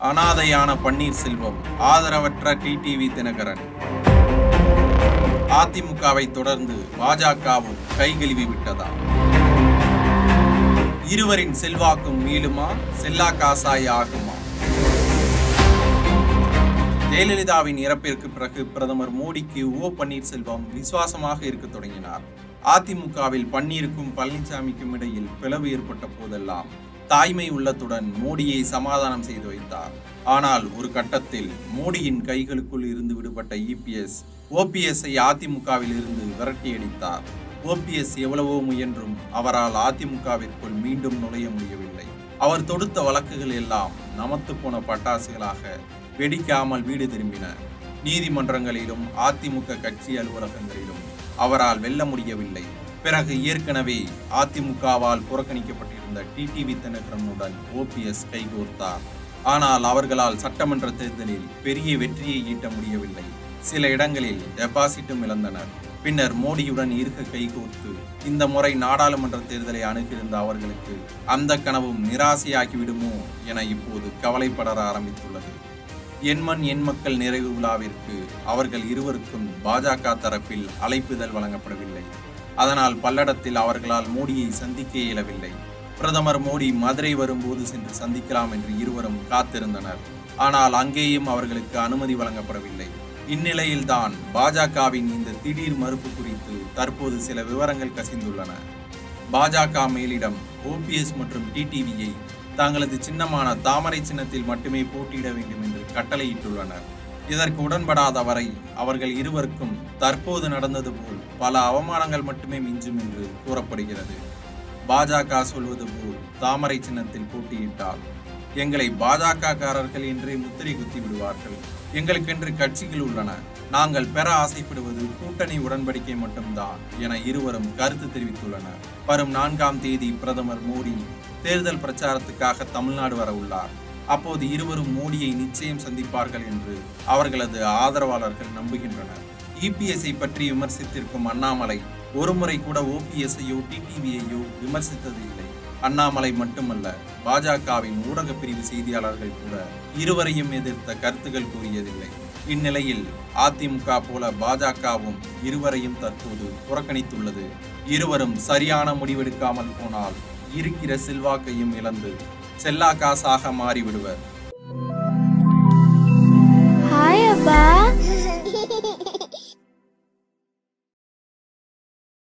அனாதையான பன்னீர்செல்வம் ஆதரவற்ற டிடிவி தினகரன் அதிமுகவை தொடர்ந்து பாஜகவும் கைகழுவி விட்டதா இருவரின் செல்வாக்கும் மீளுமா செல்லா காசாய் ஆகுமா ஜெயலலிதாவின் இறப்பிற்கு பிறகு பிரதமர் மோடிக்கு ஓ பன்னீர்செல்வம் விசுவாசமாக இருக்க தொடங்கினார் அதிமுகவில் பன்னீருக்கும் பழனிசாமிக்கும் இடையில் பிளவு ஏற்பட்ட போதெல்லாம் தாய்மை உள்ளத்துடன் மோடியை சமாதானம் செய்து வைத்தார் ஆனால் ஒரு கட்டத்தில் மோடியின் கைகளுக்குள் இருந்து விடுபட்ட இபிஎஸ் ஓபிஎஸ்ஐ அதிமுகவில் இருந்து விரட்டியடித்தார் ஓபிஎஸ் எவ்வளவோ முயன்றும் அவரால் அதிமுகவிற்குள் மீண்டும் நுழைய முடியவில்லை அவர் தொடுத்த வழக்குகள் எல்லாம் நமத்து போன பட்டாசுகளாக வெடிக்காமல் வீடு திரும்பின நீதிமன்றங்களிலும் அதிமுக கட்சி அலுவலகங்களிலும் அவரால் வெல்ல முடியவில்லை பிறகு ஏற்கனவே அதிமுகவால் புறக்கணிக்கப்பட்டிருந்த டிடிவி தினகரனுடன் ஓபிஎஸ் கைகோர்த்தார் ஆனால் அவர்களால் சட்டமன்ற தேர்தலில் பெரிய வெற்றியை ஈட்ட முடியவில்லை சில இடங்களில் டெபாசிட்டும் இழந்தனர் பின்னர் மோடியுடன் இருக்க கைகோர்த்து இந்த முறை நாடாளுமன்ற தேர்தலை அணுகியிருந்த அவர்களுக்கு அந்த கனவும் நிராசையாகி விடுமோ என இப்போது கவலைப்படர ஆரம்பித்துள்ளது எண்மண் எண் மக்கள் நிறைவு விழாவிற்கு அவர்கள் இருவருக்கும் பாஜக தரப்பில் அழைப்புதல் வழங்கப்படவில்லை அதனால் பல்லடத்தில் அவர்களால் மோடியை சந்திக்க இயலவில்லை பிரதமர் மோடி மதுரை வரும்போது சென்று சந்திக்கலாம் என்று இருவரும் காத்திருந்தனர் ஆனால் அங்கேயும் அவர்களுக்கு அனுமதி வழங்கப்படவில்லை இந்நிலையில்தான் பாஜகவின் இந்த திடீர் மறுப்பு குறித்து தற்போது சில விவரங்கள் கசிந்துள்ளன பாஜக மேலிடம் ஓபிஎஸ் மற்றும் டிடிவியை தங்களது சின்னமான தாமரை சின்னத்தில் மட்டுமே போட்டியிட வேண்டும் என்று கட்டளையிட்டுள்ளனர் இதற்கு உடன்படாத வரை அவர்கள் இருவருக்கும் தற்போது நடந்தது போல் பல அவமானங்கள் மட்டுமே மிஞ்சும் என்று கூறப்படுகிறது பாஜக சொல்வது போல் தாமரை சின்னத்தில் போட்டியிட்டால் எங்களை பாஜக காரர்கள் என்றே முத்திரை குத்தி விடுவார்கள் எங்களுக்கென்று கட்சிகள் உள்ளன நாங்கள் பெற ஆசைப்படுவது கூட்டணி உடன்படிக்கை மட்டும்தான் என இருவரும் கருத்து தெரிவித்துள்ளனர் வரும் நான்காம் தேதி பிரதமர் மோடி தேர்தல் பிரச்சாரத்துக்காக தமிழ்நாடு வர உள்ளார் அப்போது இருவரும் மோடியை நிச்சயம் சந்திப்பார்கள் என்று அவர்களது ஆதரவாளர்கள் நம்புகின்றனர் இபிஎஸ்ஐ பற்றி விமர்சித்திருக்கும் அண்ணாமலை ஒருமுறை கூட ஓபிஎஸ்ஐயோ டிடிவியையோ விமர்சித்தது இல்லை அண்ணாமலை மட்டுமல்ல பாஜகவின் ஊடக பிரிவு செய்தியாளர்கள் கூட இருவரையும் எதிர்த்த கருத்துகள் கூறியதில்லை இந்நிலையில் அதிமுக போல பாஜகவும் இருவரையும் தற்போது புறக்கணித்துள்ளது இருவரும் சரியான முடிவெடுக்காமல் போனால் இருக்கிற செல்வாக்கையும் இழந்து செல்லா காசாக மாறிவிடுவர்